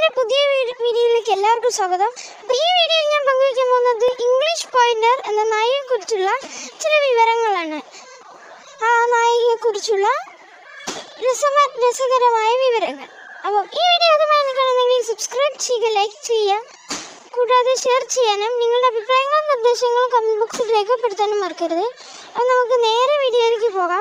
എൻ്റെ പുതിയ വീ- വീഡിയോയിലേക്ക് എല്ലാവർക്കും സ്വാഗതം അപ്പോൾ ഈ വീഡിയോയിൽ ഞാൻ പങ്കുവയ്ക്കാൻ പോകുന്നത് ഇംഗ്ലീഷ് പോയിന്റർ എന്ന നായകയെക്കുറിച്ചുള്ള ചില വിവരങ്ങളാണ് ആ നായികയെക്കുറിച്ചുള്ള രസമ രസകരമായ വിവരങ്ങൾ അപ്പോൾ ഈ വീഡിയോ ആദ്യമായി കാണുന്നെങ്കിൽ സബ്സ്ക്രൈബ് ചെയ്യുക ലൈക്ക് ചെയ്യുക കൂടാതെ ഷെയർ ചെയ്യാനും നിങ്ങളുടെ അഭിപ്രായങ്ങളും നിർദ്ദേശങ്ങളും കമൻറ്റ് ബോക്സിൽ രേഖപ്പെടുത്താനും മറക്കരുത് അപ്പോൾ നമുക്ക് നേരെ വീഡിയോയിലേക്ക് പോകാം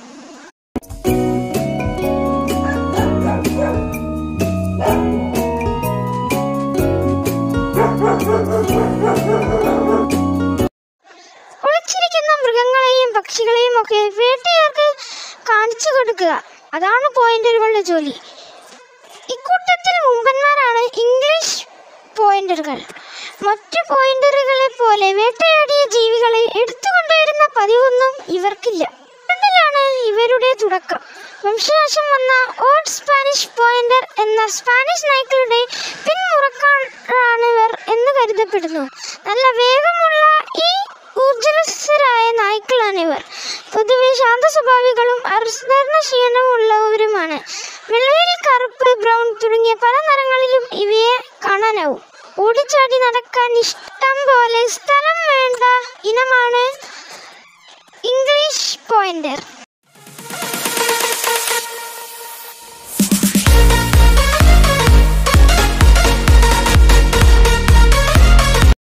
ഒളിച്ചിരിക്കുന്ന മൃഗങ്ങളെയും പക്ഷികളെയും ഒക്കെ വേട്ടയാർക്ക് കാണിച്ചു കൊടുക്കുക അതാണ് പോയിന്ററുകളുടെ ജോലി ഇക്കൂട്ടത്തിൽ മുമ്പന്മാരാണ് ഇംഗ്ലീഷ് പോയിന്ററുകൾ മറ്റു പോയിന്ററുകളെ പോലെ വേട്ടയാടിയ ജീവികളെ എടുത്തുകൊണ്ടുവരുന്ന പതിവൊന്നും ഇവർക്കില്ല ഇംഗ്ലണ്ടിലാണ് ഇവരുടെ തുടക്കം വംശനാശം വന്ന ഓൾഡ് സ്പാനിഷ് പോയിന്റർ എന്ന സ്പാനിഷ് നായ്ക്കളുടെ പിന്മുറക്കാരാണിവർ എന്ന് കരുതപ്പെടുന്നു നല്ല വേഗമുള്ള ഈ ഊർജ്ജസ്വരായ നായ്ക്കളാണിവർ പൊതുവെ ശാന്ത സ്വഭാവികളും അനുസരണ ക്ഷീണമുള്ളവരുമാണ് വെള്ളയിൽ കറുപ്പ് ബ്രൗൺ തുടങ്ങിയ പല നിറങ്ങളിലും ഇവയെ കാണാനാവും ഓടിച്ചാടി നടക്കാൻ ഇഷ്ടം പോലെ സ്ഥലം വേണ്ട ഇനമാണ് ഇംഗ്ലീഷ് പോയിന്റർ